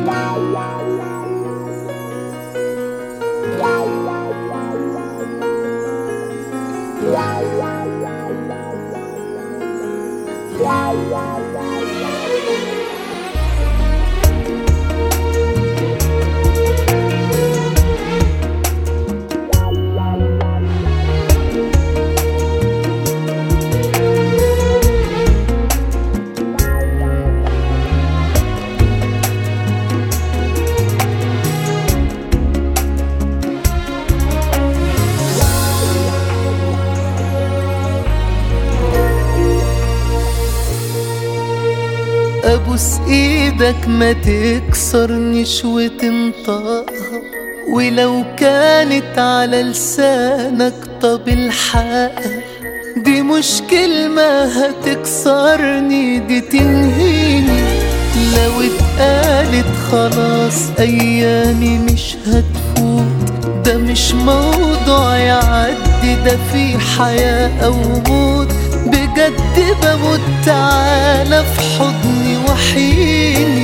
ابوس ايدك ما تكسرنيش وتنطقها ولو كانت على لسانك طب الحقها دي مش كلمة هتكسرني دي تنهيني لو اتقالت خلاص ايامي مش هتفوت ده مش موضوع يعدي ده في حياة او موت بجد بموت تعالى في حضني وحيني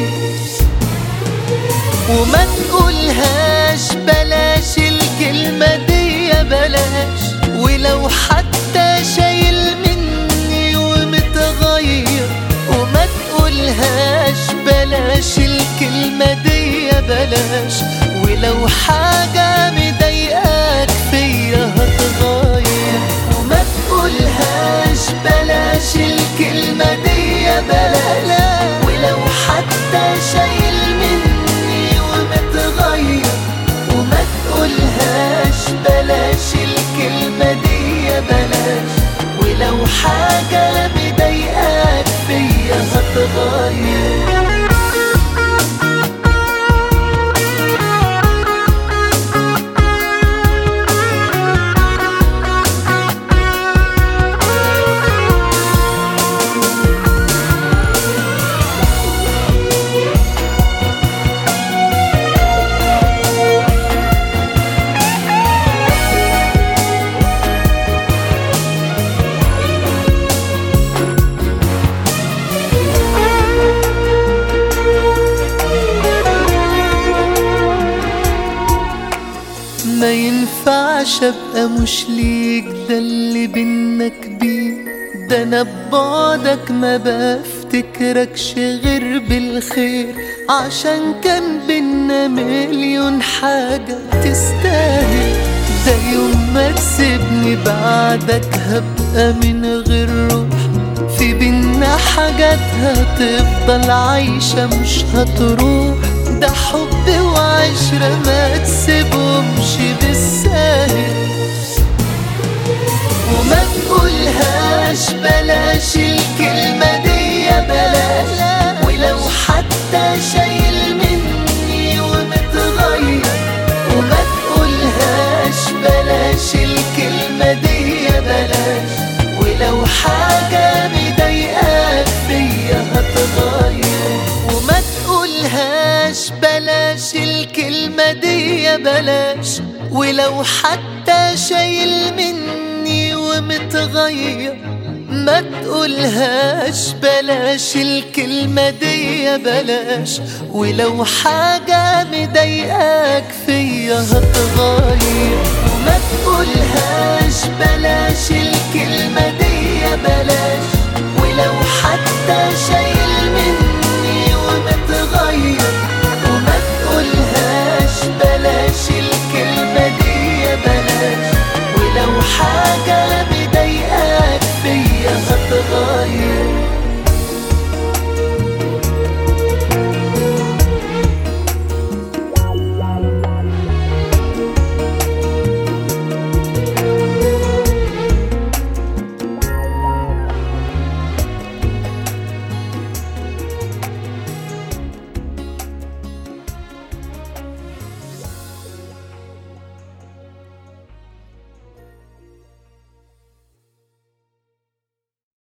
وما تقولهاش بلاش الكلمة دي بلاش ولو حتى شايل مني ومتغير وما تقولهاش بلاش الكلمة دي بلاش ولو حاجة مضايقاك فيا هتغير وما تقولهاش بلاش الكلمة دي بلاش ولو حتى شايل مني ومتغير وما تقولهاش بلاش الكلمة دي بلاش ولو حاجة مضايقاك فيا هتغير ما ينفعش ابقى مش ليك ده اللي بينا كبير ده انا ببعدك ما بفتكركش غير بالخير عشان كان بينا مليون حاجة تستاهل ده يوم ما تسيبني بعدك هبقى من غير روح في بينا حاجات هتفضل عايشة مش هتروح ده حب وعشرة ما تسيبهمش بالساهل وما تقولهاش بلاش الكلمة دي بلاش ولو حتى شايل مني ومتغير وما تقولهاش بلاش الكلمة دي بلاش ولو حاجة مضايقاك فيا هتغير وما تقولهاش بلاش الكلمة دي بلاش ولو حتى شايل مني ومتغير ما تقولهاش بلاش الكلمة دي بلاش ولو حاجة مضايقاك فيا هتغير وما تقولهاش بلاش الكلمة دي بلاش ولو حتى شايل مني ومتغير